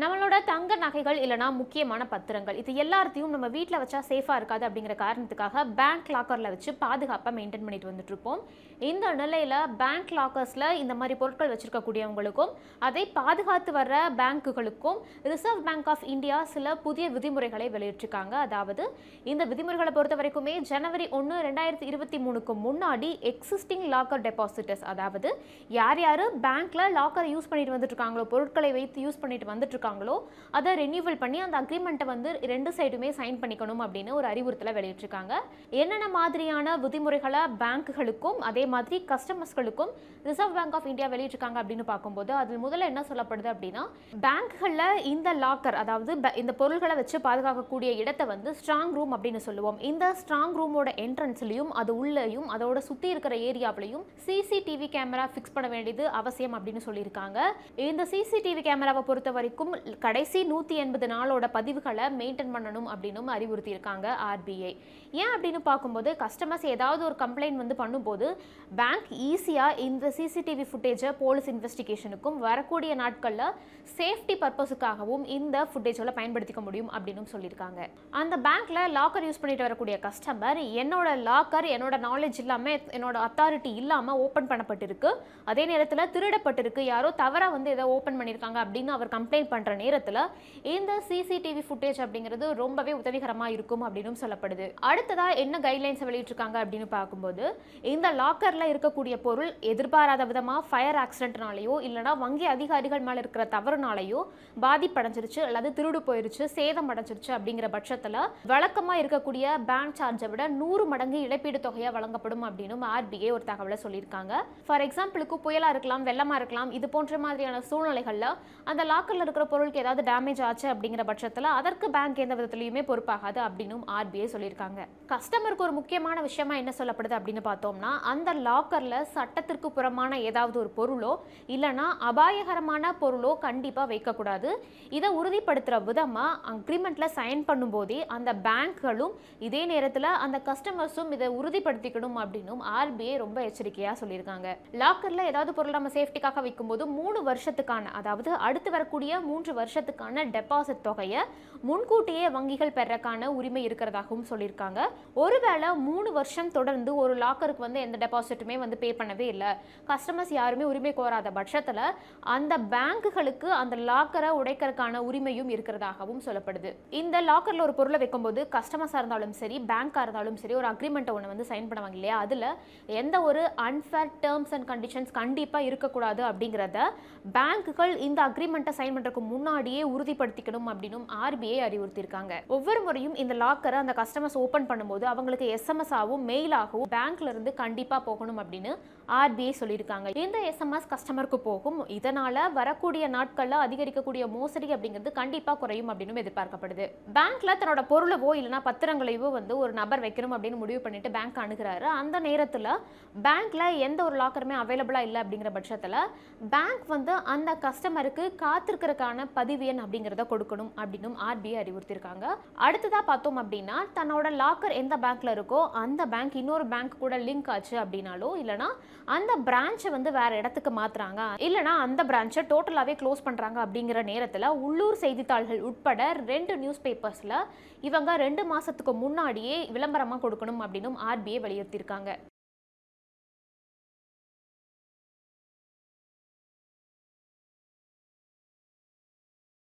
நம்மளோட தங்க நகைகள் இல்லைனா முக்கியமான பத்திரங்கள் இது எல்லாத்தையும் நம்ம வீட்டில் வச்சா சேஃபாக இருக்காது அப்படிங்கிற காரணத்துக்காக பேங்க் லாக்கரில் வச்சு பாதுகாப்பாக மெயின்டைன் பண்ணிட்டு வந்துட்டு இருப்போம் இந்த நிலையில் பேங்க் லாக்கர்ஸில் இந்த மாதிரி பொருட்கள் வச்சிருக்கக்கூடியவங்களுக்கும் அதை பாதுகாத்து வர்ற பேங்க்குகளுக்கும் ரிசர்வ் பேங்க் ஆஃப் இந்தியா சில புதிய விதிமுறைகளை வெளியிட்டிருக்காங்க அதாவது இந்த விதிமுறைகளை பொறுத்த வரைக்குமே ஜனவரி ஒன்று ரெண்டாயிரத்தி இருபத்தி மூணுக்கு முன்னாடி எக்ஸிஸ்டிங் லாக்கர் டெபாசிட்டர்ஸ் அதாவது யார் யார் பேங்க்ல லாக்கரை யூஸ் பண்ணிட்டு வந்துட்டு இருக்காங்களோ பொருட்களை வைத்து யூஸ் பண்ணிட்டு வந்துட்டு இருக்காங்களோ அதை ரெனியூவல் பண்ணி அந்த அக்ரிமெண்ட்டை வந்து ரெண்டு சைடுமே சைன் பண்ணிக்கணும் அப்படின்னு ஒரு அறிவுறுத்தலை வெளியிட்டிருக்காங்க என்னென்ன மாதிரியான விதிமுறைகளை பேங்க்குகளுக்கும் அதே மாதிரி கஸ்டமர்ஸ்களுக்கும் ரிசர்வ் பேங்க் ஆஃப் இந்தியா வெளியிட்டிருக்காங்க அப்படின்னு பார்க்கும்போது அதில் முதல்ல என்ன சொல்லப்படுது அப்படின்னா பேங்க்களில் இந்த லாக்கர் அதாவது ப- இந்த பொருள்களை வச்சு பாதுகாக்கக்கூடிய இடத்தை வந்து ஸ்ட்ராங் ரூம் அப்படின்னு சொல்லுவோம் இந்த ஸ்ட்ராங் ரூமோட என்ட்ரன்ஸ்லையும் அது உள்ளேயும் அதோட சுற்றி இருக்கிற ஏரியாவிலையும் சிசிடிவி கேமரா ஃபிக்ஸ் பண்ண வேண்டியது அவசியம் அப்படின்னு சொல்லியிருக்காங்க இந்த சிசிடிவி கேமராவை பொறுத்த வரைக்கும் கடைசி நூற்றி எண்பது நாளோட பதிவுகளை மெயின்டைன் பண்ணணும் அப்படின்னும் அறிவுறுத்தியிருக்காங்க ஆர்பிஐ ஏன் அப்படின்னு பார்க்கும்போது கஸ்டமர்ஸ் ஏதாவது ஒரு கம்ப்ளைண்ட் வந்து பண்ணும்போது பேங்க் ஈஸியாக இந்த சிசிடிவி ஃபுட்டேஜை போலீஸ் இன்வெஸ்டிகேஷனுக்கும் வரக்கூடிய நாட்களில் சேஃப்டி பர்பஸுக்காகவும் இந்த ஃபுட்டேஜ்களை பயன்படுத்திக்க முடியும் அப்படின்னு சொல்லியிருக்காங்க அந்த பேங்க்ல லாக்கர் யூஸ் பண்ணிட்டு வரக்கூடிய கஸ்டமர் என்னோட லாக்கர் என்னோட நாலேஜ் இல்லாமல் என்னோட அத்தாரிட்டி இல்லாமல் ஓப்பன் பண்ணப்பட்டிருக்கு அதே நேரத்தில் திருடப்பட்டிருக்கு யாரோ தவறாக வந்து ஏதோ ஓப்பன் பண்ணியிருக்காங்க அப்படின்னு அவர் கம்ப்ளைண்ட் பண்ணுற நேரத்தில் இந்த சிசிடிவி ஃபுட்டேஜ் அப்படிங்கிறது ரொம்பவே உதவிகரமாக இருக்கும் அப்படின்னு சொல்லப்படுது அடுத்ததாக என்ன கைட்லைன்ஸை வெளியிட்டிருக்காங்க அப்படின்னு பார்க்கும்போது இந்த லாக்கரில் இருக்கக்கூடிய பொருள் எதிர்பாராத விதமாக ஃபயர் ஆக்சிடென்ட்னாலேயோ இல்லைனா வங்கி அதிகாரிகள் மேலே இருக்கிற தவறுனாலேயோ பாதிப்படைஞ்சிருச்சு அல்லது திருடு போயிருச்சு சேதம் அடைஞ்சிருச்சு அப்படிங்கிற பட்சத்தில் வழக்கமாக இருக்கக்கூடிய பேங்க் சார்ஜை விட நூறு மடங்கு இழப்பீடு தொகையாக வழங்கப்படும் அப்படின்னு ஆர்பிஐ ஒரு தகவலை சொல்லியிருக்காங்க ஃபார் எக்ஸாம்பிளுக்கு புயலாக இருக்கலாம் வெள்ளமாக இருக்கலாம் இது போன்ற மாதிரியான சூழ்நிலைகளில் அந்த லாக்கரில் இருக்கிற பொருளுக்கு ஏதாவது டேமேஜ் ஆச்சு அப்படிங்கிற பட்சத்தில் அதற்கு பேங்க் எந்த விதத்துலையுமே பொறுப்பாகாது அப்படின்னும் ஆர்பிஐ சொல்லியிருக்காங்க கஸ்டமருக்கு ஒரு முக்கியமான விஷயமா என்ன சொல்லப்படுது அப்படின்னு பார்த்தோம்னா அந்த லாக்கரில் சட்டத்திற்கு புறமான ஏதாவது ஒரு பொருளோ இல்லைனா அபாயகரமான பொருளோ கண்டிப்பாக வைக்கக்கூடாது இதை உறுதிப்படுத்துகிற விதமாக அக்ரிமெண்ட்டில் சைன் பண்ணும்போதே அந்த பேங்க்களும் இதே நேரத்தில் அந்த கஸ்டமர்ஸும் இதை உறுதிப்படுத்திக்கணும் அப்படின்னும் ஆர்பிஐ ரொம்ப எச்சரிக்கையாக சொல்லியிருக்காங்க லாக்கரில் ஏதாவது பொருள் நம்ம சேஃப்டிக்காக வைக்கும்போது மூணு வருஷத்துக்கான அதாவது அடுத்து வரக்கூடிய மூன்று வருஷத்துக்கான டெபாசிட் தொகையை முன்கூட்டியே வங்கிகள் பெறக்கான உரிமை இருக்கிறதாகவும் சொல்லியிருக்காங்க ஒருவேளை மூணு வருஷம் தொடர்ந்து ஒரு லாக்கருக்கு வந்து எந்த டெபாசிட்டுமே வந்து பே பண்ணவே இல்லை கஸ்டமர்ஸ் யாருமே உரிமை கோராத பட்சத்தில் அந்த பேங்க்குகளுக்கு அந்த லாக்கரை உடைக்கிறதுக்கான உரிமையும் இருக்கிறதாகவும் சொல்லப்படுது இந்த லாக்கரில் ஒரு பொருளை வைக்கும்போது கஸ்டமர்ஸாக இருந்தாலும் சரி பேங்காக இருந்தாலும் சரி ஒரு அக்ரிமெண்ட்டை ஒன்று வந்து சைன் பண்ணுவாங்க இல்லையா அதில் எந்த ஒரு அன்ஃபேர் டேர்ம்ஸ் அண்ட் கண்டிஷன்ஸ் கண்டிப்பாக இருக்கக்கூடாது அப்படிங்கிறத பேங்க்குகள் இந்த அக்ரிமெண்ட்டை சைன் பண்ணுறதுக்கு முன்னாடியே உறுதிப்படுத்திக்கணும் அப்படின்னும் ஆர்பிஐ அறிவுறுத்தியிருக்காங்க ஒவ்வொரு முறையும் இந்த லாக்கரை அந்த கஸ்டமர்ஸ் ஓப்பன் பண்ணும்போது அவங்களுக்கு எஸ்எம்எஸ் ஆகவும் மெயில் ஆகவும் பேங்க்ல இருந்து கண்டிப்பாக போகணும் அப்படின்னு ஆர்பிஐ சொல்லியிருக்காங்க இந்த எஸ்எம்எஸ் கஸ்டமருக்கு போகும் இதனால வரக்கூடிய நாட்களில் அதிகரிக்கக்கூடிய மோசடி அப்படிங்கிறது கண்டிப்பாக குறையும் அப்படின்னு எதிர்பார்க்கப்படுது பேங்க்ல தன்னோட பொருளவோ இல்லைனா பத்திரங்களையோ வந்து ஒரு நபர் வைக்கணும் அப்படின்னு முடிவு பண்ணிட்டு பேங்க் அணுகிறாரு அந்த நேரத்தில் பேங்க்ல எந்த ஒரு லாக்கருமே அவைலபிளாக இல்லை அப்படிங்கிற பட்சத்தில் பேங்க் வந்து அந்த கஸ்டமருக்கு காத்திருக்கிறதுக்கான பதிவு எண் அப்படிங்கிறத கொடுக்கணும் அப்படின்னும் ஆர்பிஐ அறிவுறுத்தியிருக்காங்க அடுத்ததாக பார்த்தோம் அப்படின்னா தன்னோட லாக்கர் எந்த பேங்க்ல இருக்கோ அந்த பேங்க் இன்னொரு பேங்க் கூட லிங்க் ஆச்சு அப்படின்னாலோ இல்லைனா அந்த பிரான்ச்சை வந்து வேற இடத்துக்கு மாத்துறாங்க இல்லைனா அந்த பிரான்ச்சை டோட்டலாகவே க்ளோஸ் பண்ணுறாங்க அப்படிங்கிற நேரத்தில் உள்ளூர் செய்தித்தாள்கள் உட்பட ரெண்டு நியூஸ் பேப்பர்ஸில் இவங்க ரெண்டு மாசத்துக்கு முன்னாடியே விளம்பரமாக கொடுக்கணும் அப்படின்னும் ஆர்பிஐ வலியுறுத்தியிருக்காங்க